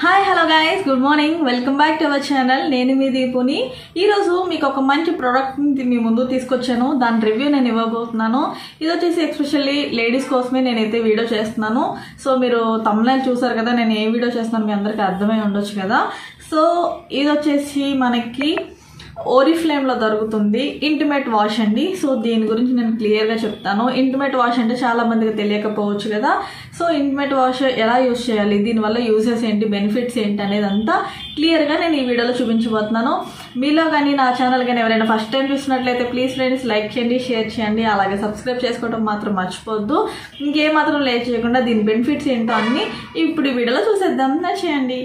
hi hello guys good morning welcome back to our channel నేను మీ దీపుని ఈరోజు మీకు ఒక మంచి ప్రోడక్ట్ని మీ ముందు తీసుకొచ్చాను దాని రివ్యూ నేను ఇవ్వబోతున్నాను ఇది వచ్చేసి ఎస్పెషల్లీ లేడీస్ కోసమే నేనైతే వీడియో చేస్తున్నాను సో మీరు తమిళ చూసారు కదా నేను ఏ వీడియో చేస్తున్నాను మీ అందరికీ అర్థమై ఉండొచ్చు కదా సో ఇది వచ్చేసి మనకి ఓరిఫ్లేమ్లో దొరుకుతుంది ఇంటిమేట్ వాష్ అండి సో దీని గురించి నేను క్లియర్గా చెప్తాను ఇంటిమేట్ వాష్ అంటే చాలా మందికి తెలియకపోవచ్చు కదా సో ఇంటిమేట్ వాష్ ఎలా యూస్ చేయాలి దీనివల్ల యూజెస్ ఏంటి బెనిఫిట్స్ ఏంటి అనేది అంతా క్లియర్గా నేను ఈ వీడియోలో చూపించబోతున్నాను మీలో కానీ నా ఛానల్ కానీ ఎవరైనా ఫస్ట్ టైం చూసినట్లయితే ప్లీజ్ ఫ్రెండ్స్ లైక్ చేయండి షేర్ చేయండి అలాగే సబ్స్క్రైబ్ చేసుకోవడం మాత్రం మర్చిపోవద్దు ఇంకేం మాత్రం లేట్ చేయకుండా దీని బెనిఫిట్స్ ఏంటో అన్ని ఇప్పుడు ఈ వీడియోలో చూసేద్దాం చేయండి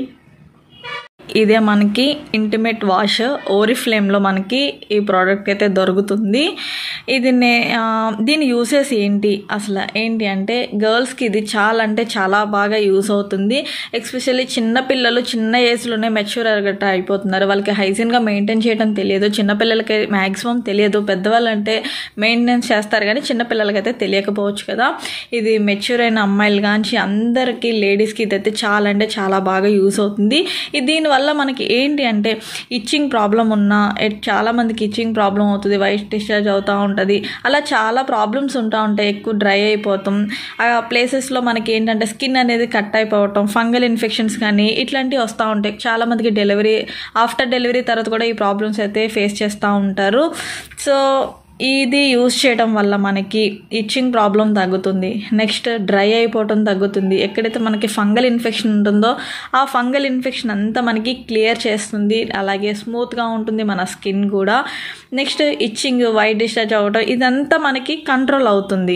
ఇదే మనకి ఇంటిమేట్ వాష్ ఓరిఫ్లేమ్లో మనకి ఈ ప్రోడక్ట్ అయితే దొరుకుతుంది ఇది నే ఆ, దీని యూసెస్ ఏంటి అసలు ఏంటి అంటే గర్ల్స్కి ఇది చాలా అంటే చాలా బాగా యూస్ అవుతుంది ఎస్పెషల్లీ చిన్న పిల్లలు చిన్న ఏజ్లోనే మెచ్యూర్ గట్రా అయిపోతున్నారు వాళ్ళకి హైజీన్గా మెయింటైన్ చేయడం తెలియదు చిన్నపిల్లలకి మ్యాక్సిమం తెలియదు పెద్దవాళ్ళు అంటే మెయింటెనెన్స్ చేస్తారు కానీ చిన్నపిల్లలకైతే తెలియకపోవచ్చు కదా ఇది మెచ్యూర్ అయిన అమ్మాయిలు కానీ అందరికీ లేడీస్కి ఇదైతే చాలా అంటే చాలా బాగా యూస్ అవుతుంది ఇది దీనివల్ల మనకి ఏంటి అంటే ఇచ్చింగ్ ప్రాబ్లం ఉన్నా ఎట్- చాలా మందికి ఇచ్చింగ్ ప్రాబ్లం అవుతుంది వైట్ డిశ్చార్జ్ అవుతూ ఉంటుంది అలా చాలా ప్రాబ్లమ్స్ ఉంటా ఉంటాయి ఎక్కువ డ్రై అయిపోతాం ఆ ప్లేసెస్లో మనకి ఏంటంటే స్కిన్ అనేది కట్ అయిపోవటం ఫంగల్ ఇన్ఫెక్షన్స్ కానీ ఇట్లాంటివి వస్తూ ఉంటాయి చాలా మందికి డెలివరీ ఆఫ్టర్ డెలివరీ తర్వాత కూడా ఈ ప్రాబ్లమ్స్ అయితే ఫేస్ చేస్తూ ఉంటారు సో ఇది యూస్ చేయడం వల్ల మనకి ఇచ్చింగ్ ప్రాబ్లం తగ్గుతుంది నెక్స్ట్ డ్రై అయిపోవటం తగ్గుతుంది ఎక్కడైతే మనకి ఫంగల్ ఇన్ఫెక్షన్ ఉంటుందో ఆ ఫంగల్ ఇన్ఫెక్షన్ అంతా మనకి క్లియర్ చేస్తుంది అలాగే స్మూత్గా ఉంటుంది మన స్కిన్ కూడా నెక్స్ట్ ఇచ్చింగ్ వైట్ డిశ్చార్జ్ అవ్వటం ఇదంతా మనకి కంట్రోల్ అవుతుంది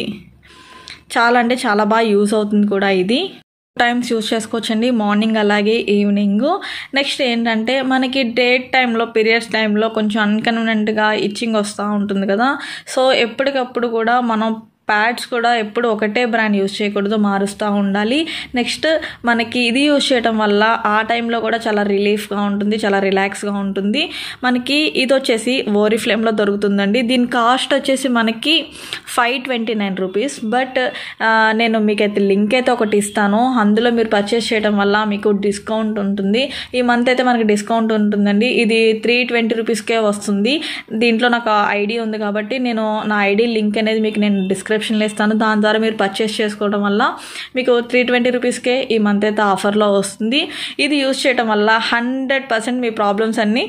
చాలా అంటే చాలా బాగా యూస్ అవుతుంది కూడా ఇది టైమ్స్ యూస్ చేసుకోవచ్చండి మార్నింగ్ అలాగే ఈవినింగ్ నెక్స్ట్ ఏంటంటే మనకి డేట్ టైంలో పీరియడ్స్ టైంలో కొంచెం అన్కన్వీనియంట్గా ఇచ్చింగ్ వస్తూ ఉంటుంది కదా సో ఎప్పటికప్పుడు కూడా మనం ప్యాడ్స్ కూడా ఎప్పుడు ఒకటే బ్రాండ్ యూస్ చేయకూడదు మారుస్తూ ఉండాలి నెక్స్ట్ మనకి ఇది యూస్ చేయడం వల్ల ఆ టైంలో కూడా చాలా రిలీఫ్గా ఉంటుంది చాలా రిలాక్స్గా ఉంటుంది మనకి ఇది వచ్చేసి ఓరి ఫ్లేమ్లో దొరుకుతుందండి దీని కాస్ట్ వచ్చేసి మనకి five twenty nine rupees but నేను మీకైతే లింక్ అయితే ఒకటి ఇస్తాను అందులో మీరు పర్చేస్ చేయడం వల్ల మీకు డిస్కౌంట్ ఉంటుంది ఈ మంత్ అయితే మనకి డిస్కౌంట్ ఉంటుందండి ఇది త్రీ ట్వంటీ రూపీస్కే వస్తుంది దీంట్లో నాకు ఐడి ఉంది కాబట్టి నేను నా ఐడి లింక్ అనేది మీకు నేను డిస్క్రిప్షన్లో ఇస్తాను దాని ద్వారా మీరు పర్చేస్ చేసుకోవడం వల్ల మీకు త్రీ ట్వంటీ రూపీస్కే ఈ మంత్ అయితే ఆఫర్లో వస్తుంది ఇది యూస్ చేయడం వల్ల హండ్రెడ్ పర్సెంట్ మీ ప్రాబ్లమ్స్ అన్నీ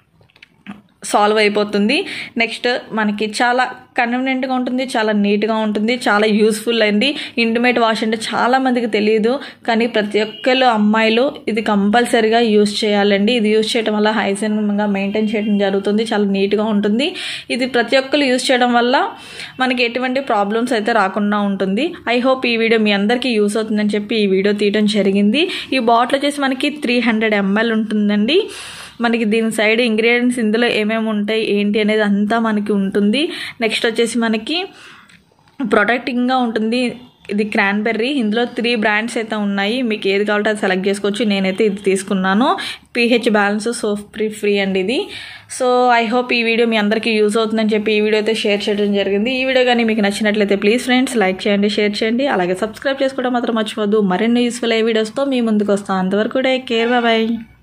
సాల్వ్ అయిపోతుంది నెక్స్ట్ మనకి చాలా కన్వీనియంట్గా ఉంటుంది చాలా నీట్గా ఉంటుంది చాలా యూస్ఫుల్ అయింది ఇంటిమేట్ వాష్ అంటే చాలా మందికి తెలియదు కానీ ప్రతి ఒక్కరు అమ్మాయిలు ఇది కంపల్సరీగా యూస్ చేయాలండి ఇది యూస్ చేయడం వల్ల హైజీన్గా మెయింటైన్ చేయడం జరుగుతుంది చాలా నీట్గా ఉంటుంది ఇది ప్రతి ఒక్కరు యూస్ చేయడం వల్ల మనకి ఎటువంటి ప్రాబ్లమ్స్ అయితే రాకుండా ఉంటుంది ఐ హోప్ ఈ వీడియో మీ అందరికీ యూస్ అవుతుందని చెప్పి ఈ వీడియో తీయడం జరిగింది ఈ బాటిల్ వచ్చేసి మనకి త్రీ హండ్రెడ్ ఎంఎల్ ఉంటుందండి మనకి దీని సైడ్ ఇంగ్రీడియంట్స్ ఇందులో ఏమేమి ఉంటాయి ఏంటి అనేది అంతా మనకి ఉంటుంది నెక్స్ట్ వచ్చేసి మనకి ప్రొటెక్టింగ్గా ఉంటుంది ఇది క్రాన్బెర్రీ ఇందులో త్రీ బ్రాండ్స్ అయితే ఉన్నాయి మీకు ఏది కావాలంటే అది సెలెక్ట్ చేసుకోవచ్చు నేనైతే ఇది తీసుకున్నాను pH balance soap free free అండి ఇది సో ఐ హోప్ ఈ వీడియో మీ అందరికీ యూజ్ అవుతుందని చెప్పి ఈ వీడియో అయితే షేర్ చేయడం జరిగింది ఈ వీడియో కానీ మీకు నచ్చినట్లయితే ప్లీజ్ ఫ్రెండ్స్ లైక్ చేయండి షేర్ చేయండి అలాగే సబ్స్క్రైబ్ చేసుకోవడం మాత్రం మర్చిపోద్దు మరిన్ని యూస్ఫుల్ అయ్యే వీడియోస్తో మీ ముందుకు వస్తాను అంతవరకు కూడా కేర్ బాయ్